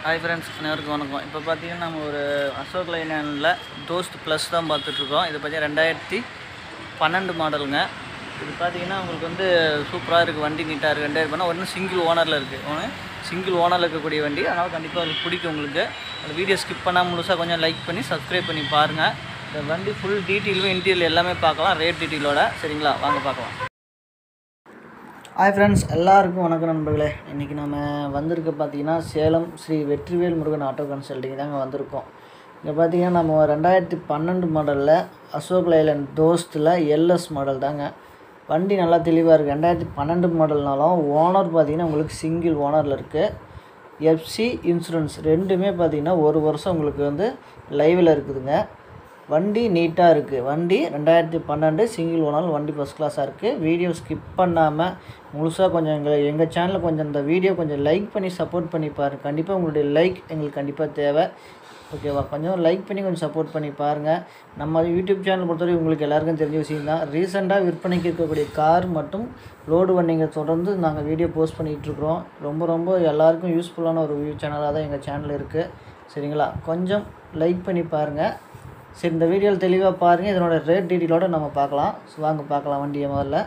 hi friends அனைவருக்கும் வணக்கம் இப்போ பார்த்தீங்கன்னா நம்ம ஒரு அசோக் லைனில் தோஸ்த் ப்ளஸ் தான் பார்த்துட்ருக்கோம் இது பார்த்தீங்கன்னா ரெண்டாயிரத்தி பன்னெண்டு மாடலுங்க இது பார்த்தீங்கன்னா உங்களுக்கு வந்து சூப்பராக இருக்குது வண்டி நீட்டாக இருக்குது ரெண்டாயிரம் பண்ணால் ஒன்று சிங்கிள் ஓனரில் இருக்குது ஒன்று சிங்கிள் ஓனரில் இருக்கக்கூடிய வண்டி அதனால் கண்டிப்பாக அது பிடிக்கும் உங்களுக்கு அந்த வீடியோ ஸ்கிப் பண்ணாமல் முழுசாக கொஞ்சம் லைக் பண்ணி சப்ஸ்கிரைப் பண்ணி பாருங்கள் இந்த வண்டி ஃபுல் டீட்டெயிலும் இன்டீரியல் எல்லாமே பார்க்கலாம் ரேட் டீட்டெயிலோட சரிங்களா வாங்க பார்க்கலாம் ஹாய் ஃப்ரெண்ட்ஸ் எல்லாருக்கும் வணக்கம் நண்பர்களே இன்றைக்கி நம்ம வந்திருக்க பார்த்தீங்கன்னா சேலம் ஸ்ரீ வெற்றிவேல் முருகன் ஆட்டோ கன்சல்டிங் தாங்க வந்திருக்கோம் இங்கே பார்த்தீங்கன்னா நம்ம ரெண்டாயிரத்தி பன்னெண்டு மாடலில் அசோக் லைலண்ட் தோஸ்த்தில் எல்எஸ் மாடல் தாங்க வண்டி நல்லா தெளிவாக இருக்குது ரெண்டாயிரத்தி பன்னெண்டு மாடல்னாலும் ஓனர் பார்த்தீங்கன்னா உங்களுக்கு சிங்கிள் ஓனரில் இருக்குது எஃப்சி இன்சூரன்ஸ் ரெண்டுமே பார்த்தீங்கன்னா ஒரு வருஷம் உங்களுக்கு வந்து லைவில் இருக்குதுங்க வண்டி நீட்டாக இருக்குது வண்டி ரெண்டாயிரத்தி பன்னெண்டு சிங்கிள் ஓனால் வண்டி ஃபஸ்ட் கிளாஸாக இருக்குது வீடியோ ஸ்கிப் பண்ணாமல் முழுசாக கொஞ்சம் எங்கள் எங்கள் சேனலில் கொஞ்சம் இந்த வீடியோ கொஞ்சம் லைக் பண்ணி சப்போர்ட் பண்ணி பாருங்கள் கண்டிப்பாக உங்களுடைய லைக் எங்களுக்கு கண்டிப்பாக தேவை ஓகேவா கொஞ்சம் லைக் பண்ணி கொஞ்சம் சப்போர்ட் பண்ணி பாருங்கள் நம்ம யூடியூப் சேனல் பொறுத்தவரை உங்களுக்கு எல்லாருக்கும் தெரிஞ்ச விஷயம் தான் ரீசெண்டாக விற்பனைக்கு இருக்கக்கூடிய கார் மற்றும் லோடு வண்டிங்க தொடர்ந்து நாங்கள் வீடியோ போஸ்ட் பண்ணிகிட்ருக்குறோம் ரொம்ப ரொம்ப எல்லாருக்கும் யூஸ்ஃபுல்லான ஒரு வியூ சேனலாக தான் எங்கள் சேனல் இருக்குது சரிங்களா கொஞ்சம் லைக் பண்ணி பாருங்கள் சரி இந்த வீடியோவில் தெளிவாக பாருங்கள் இதனோட ரேட் டீட்டெயிலோட நம்ம பார்க்கலாம் ஸோ வாங்க பார்க்கலாம் வண்டியை முதல்ல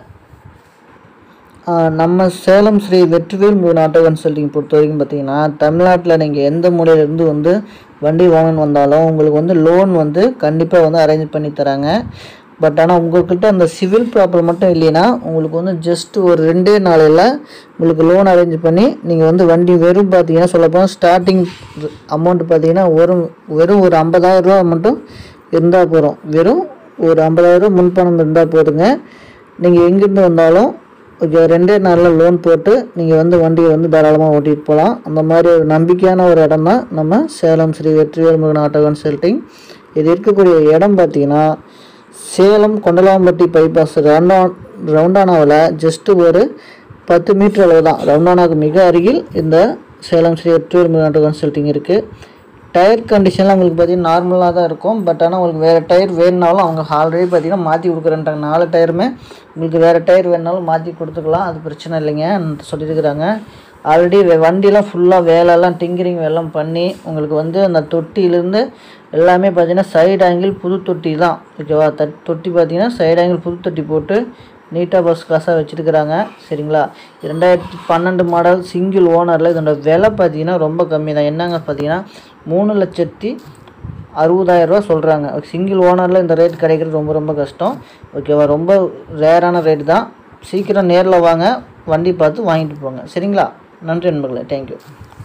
நம்ம சேலம் ஸ்ரீ வெற்றிவேல் முருகன் ஆட்டோ கன்சல்டிங் பொறுத்த வரைக்கும் பார்த்தீங்கன்னா தமிழ்நாட்டில் நீங்கள் எந்த மூலையிலேருந்து வந்து வண்டி வாங்கணும் வந்தாலும் உங்களுக்கு வந்து லோன் வந்து கண்டிப்பாக வந்து அரேஞ்ச் பண்ணி தராங்க பட் ஆனால் உங்கள்கிட்ட அந்த சிவில் ப்ராப்ளம் மட்டும் இல்லைன்னா உங்களுக்கு வந்து ஜஸ்ட் ஒரு ரெண்டே நாளையில் உங்களுக்கு லோன் அரேஞ்ச் பண்ணி நீங்கள் வந்து வண்டி வெறும் பார்த்தீங்கன்னா சொல்லப்போனால் ஸ்டார்டிங் அமௌண்ட் பார்த்தீங்கன்னா ஒரு வெறும் ஒரு ஐம்பதாயிரம் ரூபா மட்டும் இருந்தால் போதும் வெறும் ஒரு ஐம்பதாயிரம் முன்பணம் இருந்தால் போதுங்க நீங்கள் எங்கேருந்து வந்தாலும் ஓகே ரெண்டே நாளில் லோன் போட்டு நீங்கள் வந்து வண்டியை வந்து தாராளமாக ஓட்டிகிட்டு போகலாம் அந்த மாதிரி ஒரு நம்பிக்கையான ஒரு இடம் தான் நம்ம சேலம் ஸ்ரீ வெற்றிவேல் முருகன் ஆட்டோ கன்சல்டிங் இது இருக்கக்கூடிய இடம் பார்த்தீங்கன்னா சேலம் கொண்டலாம்பட்டி பைபாஸ் ரவுண்டா ரவுண்டானாவில் ஜஸ்ட்டு ஒரு பத்து மீட்டர் அளவு தான் ரவுண்டானாவுக்கு மிக அருகில் இந்த சேலம் ஸ்ரீ வெற்றிவேல் முருகன் ஆட்டோ கன்சல்டிங் இருக்குது டயர் கண்டிஷன்லாம் உங்களுக்கு பார்த்தீங்கன்னா நார்மலாக தான் இருக்கும் பட் ஆனால் உங்களுக்கு வேறு டயர் வேணுனாலும் அவங்க ஆல்ரெடி பார்த்தீங்கன்னா மாற்றி கொடுக்குறேன்ட்டாங்க நாலு டயருமே உங்களுக்கு வேறு டயர் வேணுனாலும் மாற்றி கொடுத்துக்கலாம் அது பிரச்சனை இல்லைங்க சொல்லியிருக்கிறாங்க ஆல்ரெடி வண்டியெலாம் ஃபுல்லாக வேலைலாம் டிங்கரிங் வேலைலாம் பண்ணி உங்களுக்கு வந்து அந்த தொட்டியிலேருந்து எல்லாமே பார்த்தீங்கன்னா சைடு ஆங்கிள் புது தொட்டி தான் ஓகேவா தட் தொட்டி பார்த்தீங்கன்னா சைடு ஆங்கிள் புது தொட்டி போட்டு நீட்டாக பஸ் கிளாஸாக வச்சுருக்கிறாங்க சரிங்களா ரெண்டாயிரத்தி பன்னெண்டு மாடல் சிங்கிள் ஓனரில் இதோட விலை பார்த்தீங்கன்னா ரொம்ப கம்மி தான் என்னங்க பார்த்தீங்கன்னா மூணு லட்சத்தி அறுபதாயிரரூவா சொல்கிறாங்க சிங்கிள் ஓனரில் இந்த ரேட் கிடைக்கிறது ரொம்ப ரொம்ப கஷ்டம் ஓகேவா ரொம்ப ரேரான ரேட் தான் சீக்கிரம் நேரில் வாங்க வண்டி பார்த்து வாங்கிட்டு போங்க சரிங்களா நன்றி நண்பர்களே தேங்க்யூ